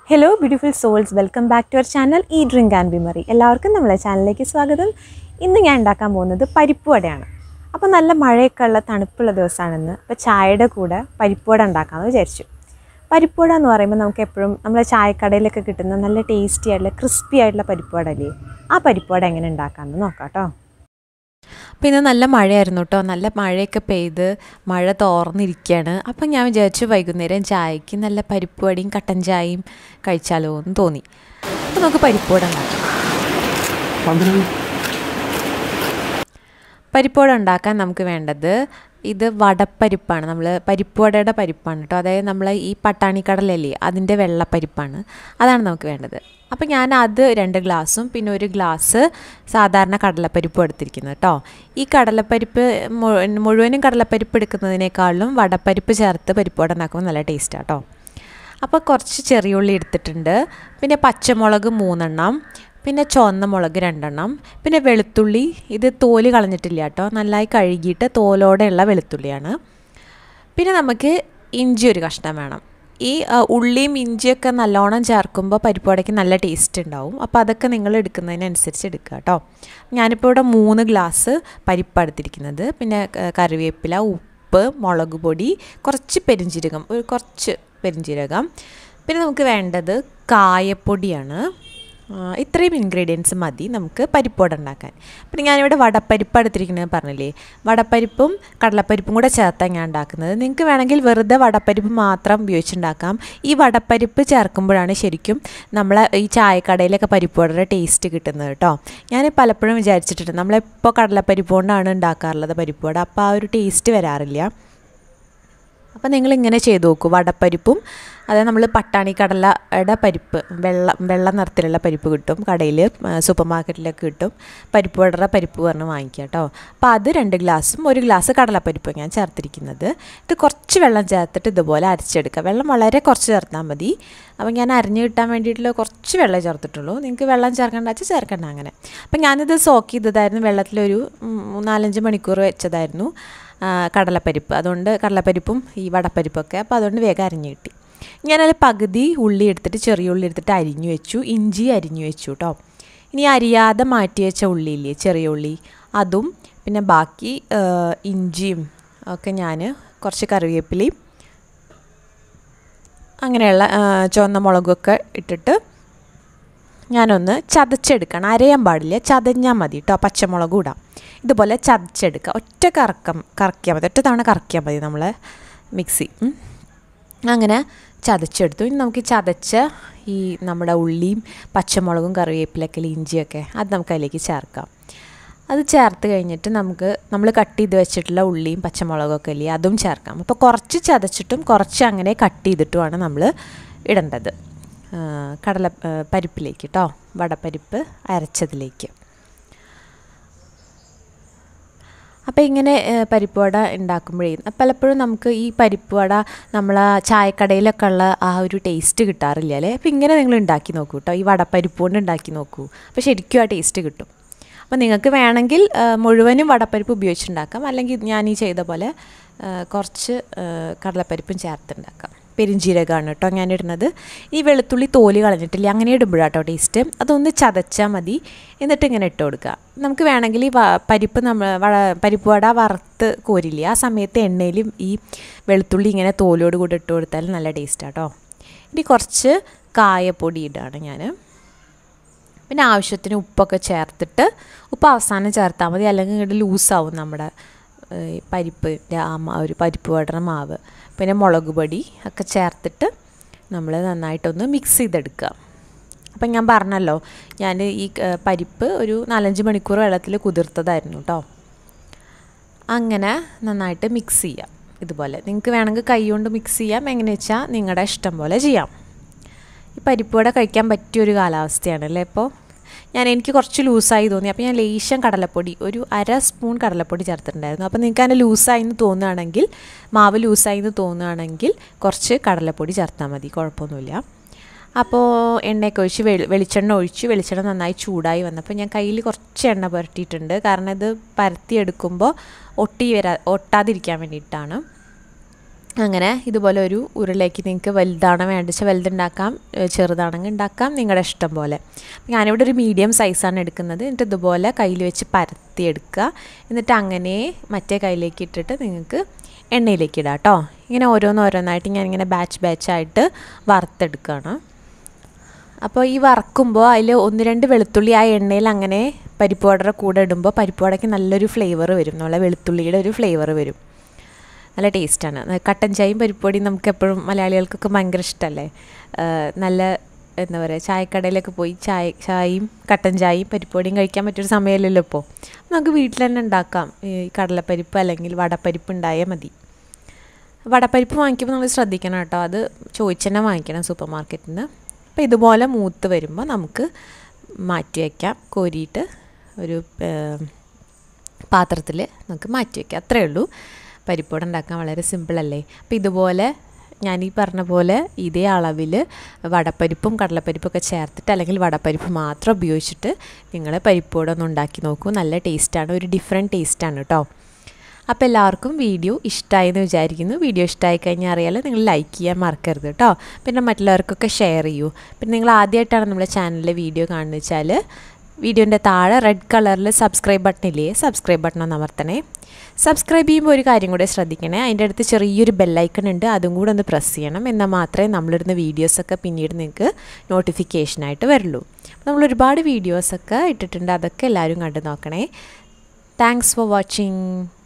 Hello beautiful souls welcome back to our channel ഈ drink and ബിമറി എല്ലാവർക്കും നമ്മളെ ചാനലിലേക്ക് സ്വാഗതം ഇന്ന് ഞാൻ ഉണ്ടാക്കാൻ പോകുന്നത് പരിപ്പ് വടയാണ് അപ്പോൾ നല്ല മഴയൊക്കെ ഉള്ള തണുപ്പുള്ള ദിവസമാണെന്ന് അപ്പോൾ ചായയുടെ കൂടെ പരിപ്പ് വട ഉണ്ടാക്കാമെന്ന് വിചാരിച്ചു പരിപ്പ് വട എന്ന് പറയുമ്പോൾ നമുക്ക് എപ്പോഴും നമ്മളെ ചായക്കടയിലൊക്കെ കിട്ടുന്ന നല്ല ടേസ്റ്റി ആയിട്ടുള്ള ക്രിസ്പി ആയിട്ടുള്ള പരിപ്പ് വട അല്ലേ ആ പരിപ്പ് വട എങ്ങനെ ഉണ്ടാക്കാമെന്ന് നോക്കാം കേട്ടോ അപ്പോൾ ഇന്ന് നല്ല മഴയായിരുന്നു കേട്ടോ നല്ല മഴയൊക്കെ പെയ്ത് മഴ തോർന്നിരിക്കുകയാണ് അപ്പം ഞാൻ വിചാരിച്ചു വൈകുന്നേരം ചായക്ക് നല്ല പരിപ്പ് വടയും കട്ടൻ ചായയും കഴിച്ചാലോ എന്ന് തോന്നി അപ്പോൾ നമുക്ക് പരിപ്പ് വട ഉണ്ടാക്കാം പരിപ്പ് വട ഉണ്ടാക്കാൻ നമുക്ക് വേണ്ടത് ഇത് വടപ്പരിപ്പാണ് നമ്മൾ പരിപ്പ് വടയുടെ പരിപ്പാണ് കേട്ടോ അതായത് നമ്മൾ ഈ പട്ടാണിക്കടലല്ലേ അതിൻ്റെ വെള്ളപ്പരിപ്പാണ് അതാണ് നമുക്ക് വേണ്ടത് അപ്പോൾ ഞാൻ അത് രണ്ട് ഗ്ലാസും പിന്നെ ഒരു ഗ്ലാസ് സാധാരണ കടലപ്പരിപ്പും എടുത്തിരിക്കുന്നത് കേട്ടോ ഈ കടലപ്പരിപ്പ് മുഴു- മുഴുവനും കടലപ്പരിപ്പ് എടുക്കുന്നതിനേക്കാളും വടപ്പരിപ്പ് ചേർത്ത് പരിപ്പ് വട ഉണ്ടാക്കുമ്പോൾ നല്ല ടേസ്റ്റാണ് കേട്ടോ അപ്പോൾ കുറച്ച് ചെറിയ ഉള്ളി എടുത്തിട്ടുണ്ട് പിന്നെ പച്ചമുളക് മൂന്നെണ്ണം പിന്നെ ചുവന്ന മുളക് രണ്ടെണ്ണം പിന്നെ വെളുത്തുള്ളി ഇത് തോല് കളഞ്ഞിട്ടില്ല കേട്ടോ നന്നായി കഴുകിയിട്ട് തോലോടെയുള്ള വെളുത്തുള്ളിയാണ് പിന്നെ നമുക്ക് ഇഞ്ചി ഒരു കഷ്ണം വേണം ഈ ആ, ഉള്ളിയും ഇഞ്ചിയൊക്കെ നല്ലോണം ചേർക്കുമ്പോൾ പരിപ്പുവടയ്ക്ക് നല്ല ടേസ്റ്റ് ഉണ്ടാവും അപ്പോൾ അതൊക്കെ നിങ്ങൾ എടുക്കുന്നതിനനുസരിച്ച് എടുക്കുക കേട്ടോ ഞാനിപ്പോൾ ഇവിടെ മൂന്ന് ഗ്ലാസ് പരിപ്പ് എടുത്തിരിക്കുന്നത് പിന്നെ ക- കറിവേപ്പില ഉപ്പ് മുളക് പൊടി കുറച്ച് പെരിഞ്ജീരകം ഒരു കുറച്ച് പെരിഞ്ജീരകം പിന്നെ നമുക്ക് വേണ്ടത് കായപ്പൊടിയാണ് ആ, ഇത്രയും ഇൻഗ്രീഡിയൻസ് മതി നമുക്ക് പരിപ്പോട് ഉണ്ടാക്കാൻ പിന്നെ ഞാനിവിടെ വടപ്പരിപ്പ് എടുത്തിരിക്കുന്നത് പറഞ്ഞില്ലേ വടപ്പരിപ്പും കടലപ്പരിപ്പും കൂടെ ചേർത്താണ് ഞാൻ ഉണ്ടാക്കുന്നത് നിങ്ങൾക്ക് വേണമെങ്കിൽ വെറുതെ വടപ്പരിപ്പ് മാത്രം ഉപയോഗിച്ചുണ്ടാക്കാം ഈ വടപ്പരിപ്പ് ചേർക്കുമ്പോഴാണ് ശരിക്കും നമ്മളെ ഈ ചായക്കടയിലൊക്കെ പരിപ്പോടെ ടേസ്റ്റ് കിട്ടുന്നത് കേട്ടോ ഞാൻ പലപ്പോഴും വിചാരിച്ചിട്ടുണ്ട് നമ്മളെപ്പോൾ കടലപ്പരിപ്പ് കൊണ്ടാണ് ഉണ്ടാക്കാറുള്ളത് പരിപ്പോട അപ്പോൾ ആ ഒരു ടേസ്റ്റ് വരാറില്ല അപ്പോൾ നിങ്ങൾ ഇങ്ങനെ ചെയ്ത് നോക്കൂ വടപ്പരിപ്പും അതായത് നമ്മൾ പട്ടാണി കടലയുടെ പരിപ്പ് വെള്ള വെള്ള നിറത്തിലുള്ള പരിപ്പ് കിട്ടും കടയിൽ സൂപ്പർ മാർക്കറ്റിലൊക്കെ കിട്ടും പരിപ്പ് വടറ പരിപ്പ് പറഞ്ഞ് വാങ്ങിക്കുക കേട്ടോ അപ്പോൾ അത് രണ്ട് ഗ്ലാസും ഒരു ഗ്ലാസ് കടലപ്പരിപ്പ് ഞാൻ ചേർത്തിരിക്കുന്നത് ഇത് കുറച്ച് വെള്ളം ചേർത്തിട്ട് ഇതുപോലെ അരച്ചെടുക്കുക വെള്ളം വളരെ കുറച്ച് ചേർത്താൽ മതി അപ്പോൾ ഞാൻ അരിഞ്ഞ് കിട്ടാൻ വേണ്ടിയിട്ടുള്ള കുറച്ച് വെള്ളം ചേർത്തിട്ടുള്ളൂ നിങ്ങൾക്ക് വെള്ളം ചേർക്കേണ്ട വെച്ചാൽ ചേർക്കണ്ട അങ്ങനെ അപ്പോൾ ഞാനിത് സോക്ക് ചെയ്തതായിരുന്നു വെള്ളത്തിലൊരു ഉം, നാലഞ്ച് മണിക്കൂർ വെച്ചതായിരുന്നു ആ, കടലപ്പരിപ്പ് അതുകൊണ്ട് കടലപ്പരിപ്പും ഈ വടപ്പരിപ്പൊക്കെ അപ്പോൾ അതുകൊണ്ട് വേഗം അരിഞ്ഞ് കിട്ടി ഞാനത് പകുതി ഉള്ളി എടുത്തിട്ട് ചെറിയ ഉള്ളി എടുത്തിട്ട് അരിഞ്ഞു വെച്ചു ഇഞ്ചി അരിഞ്ഞു വെച്ചു കേട്ടോ ഇനി അരിയാതെ മാറ്റി വെച്ച ഉള്ളിയില്ലേ ചെറിയ ഉള്ളി അതും പിന്നെ ബാക്കി ആ, ഇഞ്ചിയും ഒക്കെ ഞാൻ കുറച്ച് കറിവേപ്പിലയും അങ്ങനെയുള്ള ആ, ചുവന്ന മുളകൊക്കെ ഇട്ടിട്ട് ഞാനൊന്ന് ചതച്ചെടുക്കണം അരയാൻ പാടില്ല ചതഞ്ഞാൽ മതി കേട്ടോ പച്ചമുളകും ഇടാം ഇതുപോലെ ചതച്ചെടുക്കുക ഒറ്റ കറക്കം കറക്കിയാൽ മതി ഒറ്റ തവണ കറക്കിയാൽ മതി നമ്മൾ മിക്സി ഉം. അങ്ങനെ ചതച്ചെടുത്തു ഇനി നമുക്ക് ഈ ചതച്ച ഈ നമ്മുടെ ഉള്ളിയും പച്ചമുളകും കറിവേപ്പിലൊക്കെ ഇഞ്ചിയൊക്കെ അത് നമുക്ക് അതിലേക്ക് ചേർക്കാം അത് ചേർത്ത് കഴിഞ്ഞിട്ട് നമുക്ക് നമ്മൾ കട്ട് ചെയ്ത് വെച്ചിട്ടുള്ള ഉള്ളിയും പച്ചമുളകൊക്കെ ഇല്ലേ അതും ചേർക്കാം അപ്പോൾ കുറച്ച് ചതച്ചിട്ടും കുറച്ച് അങ്ങനെ കട്ട് ചെയ്തിട്ടുമാണ് നമ്മൾ ഇടേണ്ടത് ആ, കടല ആ, പരിപ്പിലേക്ക് കേട്ടോ വടപ്പരിപ്പ് അരച്ചതിലേക്ക് അപ്പോൾ ഇങ്ങനെ ഏഹ്, പരിപ്പ് വട ഉണ്ടാക്കുമ്പോഴേ പലപ്പോഴും നമുക്ക് ഈ പരിപ്പ് വട നമ്മൾ ആ ചായക്കടയിലൊക്കെ ഉള്ള ആ ഒരു ടേസ്റ്റ് കിട്ടാറില്ല അല്ലേ അപ്പോൾ ഇങ്ങനെ നിങ്ങൾ ഉണ്ടാക്കി നോക്കൂ കേട്ടോ ഈ വടപ്പരിപ്പ് കൊണ്ട് ഉണ്ടാക്കി നോക്കൂ അപ്പോൾ ശരിക്കും ആ ടേസ്റ്റ് കിട്ടും അപ്പോൾ നിങ്ങൾക്ക് വേണമെങ്കിൽ ആ, മുഴുവനും വടപ്പരിപ്പ് ഉപയോഗിച്ചുണ്ടാക്കാം അല്ലെങ്കിൽ ഞാൻ ഈ ചെയ്ത പോലെ ആ, കുറച്ച് ആ, കടലപ്പരിപ്പും ചേർത്തുണ്ടാക്കാം പെരിഞ്ജീരകമാണ് കേട്ടോ ഞാൻ ഇടുന്നത് ഈ വെളുത്തുള്ളി തോല് കളഞ്ഞിട്ടില്ല അങ്ങനെ ഇടുമ്പോഴാട്ടോ ടേസ്റ്റ് അതൊന്ന് ചതച്ചാൽ മതി എന്നിട്ട് ഇങ്ങനെ ഇട്ട് കൊടുക്കുക നമുക്ക് വേണമെങ്കിൽ ഈ വ- പരിപ്പ് നമ്മൾ വട പരിപ്പ് വട വറുത്ത് കോരില്ലേ ആ സമയത്ത് എണ്ണയിൽ ഈ വെളുത്തുള്ളി ഇങ്ങനെ തോലോട് കൂടി ഇട്ട് കൊടുത്താൽ നല്ല ടേസ്റ്റാണ് കേട്ടോ ഇനി കുറച്ച് കായപ്പൊടി ഇടുകയാണ് ഞാൻ പിന്നെ ആവശ്യത്തിന് ഉപ്പൊക്കെ ചേർത്തിട്ട് ഉപ്പ് അവസാനം ചേർത്താൽ മതി അല്ലെങ്കിൽ ഇങ്ങോട്ട് ലൂസാവും നമ്മുടെ ഏഹ്, ഈ പരിപ്പിൻ്റെ ആ മാ- ഒരു പരിപ്പ് വടണ മാവ് പിന്നെ മുളക് പൊടി ഒക്കെ ചേർത്തിട്ട് നമ്മൾ നന്നായിട്ടൊന്ന് മിക്സ് ചെയ്തെടുക്കുക അപ്പം ഞാൻ പറഞ്ഞല്ലോ ഞാൻ ഈ ഏഹ്, പരിപ്പ് ഒരു നാലഞ്ച് മണിക്കൂർ വെള്ളത്തിൽ കുതിർത്തതായിരുന്നു കേട്ടോ അങ്ങനെ നന്നായിട്ട് മിക്സ് ചെയ്യാം ഇതുപോലെ നിങ്ങൾക്ക് വേണമെങ്കിൽ കൈ കൊണ്ട് മിക്സ് ചെയ്യാം എങ്ങനെ വെച്ചാൽ നിങ്ങളുടെ ഇഷ്ടം പോലെ ചെയ്യാം ഈ പരിപ്പ് വട കഴിക്കാൻ പറ്റിയ ഒരു കാലാവസ്ഥയാണ് അല്ലേ ഇപ്പോൾ ഞാൻ എനിക്ക് കുറച്ച് ലൂസായി തോന്നി അപ്പോൾ ഞാൻ ലേശം കടലപ്പൊടി ഒരു അര സ്പൂൺ കടലപ്പൊടി ചേർത്തിട്ടുണ്ടായിരുന്നു അപ്പോൾ നിങ്ങൾക്ക് അതിന് ലൂസായി എന്ന് തോന്നുകയാണെങ്കിൽ മാവ് ലൂസായി എന്ന് തോന്നുകയാണെങ്കിൽ കുറച്ച് കടലപ്പൊടി ചേർത്താൽ മതി കുഴപ്പമൊന്നുമില്ല അപ്പോൾ എണ്ണയൊക്കെ ഒഴിച്ച് വെളി വെളിച്ചെണ്ണ ഒഴിച്ച് വെളിച്ചെണ്ണ നന്നായി ചൂടായി വന്നപ്പോൾ ഞാൻ കയ്യിൽ കുറച്ച് എണ്ണ പുരട്ടിയിട്ടുണ്ട് കാരണം ഇത് പരത്തിയെടുക്കുമ്പോൾ ഒട്ടി വരാ ഒട്ടാതിരിക്കാൻ വേണ്ടിയിട്ടാണ് അങ്ങനെ ഇതുപോലെ ഒരു ഉരുളേക്ക് നിങ്ങൾക്ക് വലുതാണ് വേണ്ടിച്ച വലുതുണ്ടാക്കാം ഏഹ് ചെറുതാണെങ്കിൽ ഉണ്ടാക്കാം നിങ്ങളുടെ ഇഷ്ടം പോലെ ഞാനിവിടെ ഒരു മീഡിയം സൈസാണ് എടുക്കുന്നത് എന്നിട്ട് ഇതുപോലെ കയ്യിൽ വെച്ച് പരത്തി എടുക്കുക എന്നിട്ട് അങ്ങനെ മറ്റേ കയ്യിലേക്ക് ഇട്ടിട്ട് നിങ്ങൾക്ക് എണ്ണയിലേക്ക് ഇടാം കേട്ടോ ഇങ്ങനെ ഓരോന്നോരോന്നായിട്ട് ഞാനിങ്ങനെ ബാച്ച് ബാച്ചായിട്ട് വറുത്തെടുക്കുകയാണ് അപ്പോൾ ഈ വറക്കുമ്പോൾ അതിൽ ഒന്ന് രണ്ട് വെളുത്തുള്ളി ആ എണ്ണയിൽ അങ്ങനെ പരിപ്പ് വടയുടെ കൂടെ ഇടുമ്പോൾ പരിപ്പ് വടയ്ക്ക് നല്ലൊരു ഫ്ലേവർ വരും നമ്മളെ വെളുത്തുള്ളിയുടെ ഒരു ഫ്ലേവർ വരും നല്ല ടേസ്റ്റാണ് കട്ടൻ ചായയും പരിപ്പൊടിയും നമുക്ക് എപ്പോഴും മലയാളികൾക്കൊക്കെ ഭയങ്കര ഇഷ്ടമല്ലേ നല്ല എന്താ പറയുക ചായക്കടയിലൊക്കെ പോയി ചായ ചായയും കട്ടൻ ചായയും പരിപ്പൊടിയും കഴിക്കാൻ പറ്റിയൊരു സമയമല്ലല്ലോ ഇപ്പോൾ നമുക്ക് വീട്ടിൽ തന്നെ ഉണ്ടാക്കാം ഈ കടലപ്പരിപ്പ് അല്ലെങ്കിൽ വടപ്പരിപ്പ് ഉണ്ടായാൽ മതി വടപ്പരിപ്പ് വാങ്ങിക്കുമ്പോൾ നമ്മൾ ശ്രദ്ധിക്കണം കേട്ടോ അത് ചോദിച്ചു തന്നെ വാങ്ങിക്കണം സൂപ്പർ മാർക്കറ്റിൽ നിന്ന് അപ്പോൾ ഇതുപോലെ മൂത്ത് വരുമ്പോൾ നമുക്ക് മാറ്റി വയ്ക്കാം കോരിയിട്ട് ഒരു പാത്രത്തിൽ നമുക്ക് മാറ്റി വയ്ക്കാം അത്രയേ ഉള്ളൂ പരിപ്പോട് ഉണ്ടാക്കാൻ വളരെ സിമ്പിളല്ലേ അപ്പോൾ ഇതുപോലെ ഞാൻ ഈ പറഞ്ഞ പോലെ ഇതേ അളവിൽ വടപ്പരിപ്പും കടലപ്പരിപ്പും ഒക്കെ ചേർത്തിട്ട് അല്ലെങ്കിൽ വടപ്പരിപ്പ് മാത്രം ഉപയോഗിച്ചിട്ട് നിങ്ങൾ പരിപ്പോടൊന്ന് ഉണ്ടാക്കി നോക്കൂ നല്ല ടേസ്റ്റാണ് ഒരു ഡിഫറെൻറ്റ് ടേസ്റ്റാണ് കേട്ടോ അപ്പോൾ എല്ലാവർക്കും വീഡിയോ ഇഷ്ടമായി എന്ന് വിചാരിക്കുന്നു വീഡിയോ ഇഷ്ടമായി കഴിഞ്ഞാൽ അറിയാലോ നിങ്ങൾ ലൈക്ക് ചെയ്യാൻ മറക്കരുത് കേട്ടോ പിന്നെ മറ്റുള്ളവർക്കൊക്കെ ഷെയർ ചെയ്യൂ പിന്നെ നിങ്ങൾ ആദ്യമായിട്ടാണ് നമ്മുടെ ചാനലിലെ വീഡിയോ കാണുന്നത് വെച്ചാൽ വീഡിയോൻ്റെ താഴെ റെഡ് കളറിൽ സബ്സ്ക്രൈബ് ബട്ടൺ ഇല്ലേ സബ്സ്ക്രൈബ് ബട്ടൺ ഒന്ന് അമർത്തണേ സബ്സ്ക്രൈബ് ചെയ്യുമ്പോൾ ഒരു കാര്യം കൂടെ ശ്രദ്ധിക്കണേ അതിൻ്റെ അടുത്ത് ചെറിയൊരു ബെല്ലൈക്കൺ ഉണ്ട് അതും കൂടെ ഒന്ന് പ്രസ് ചെയ്യണം എന്നാൽ മാത്രമേ നമ്മളിടുന്ന വീഡിയോസൊക്കെ പിന്നീട് നിങ്ങൾക്ക് നോട്ടിഫിക്കേഷനായിട്ട് വരുള്ളൂ നമ്മൾ ഒരുപാട് വീഡിയോസൊക്കെ ഇട്ടിട്ടുണ്ട് അതൊക്കെ എല്ലാവരും കണ്ടു നോക്കണേ താങ്ക്സ് ഫോർ വാച്ചിങ്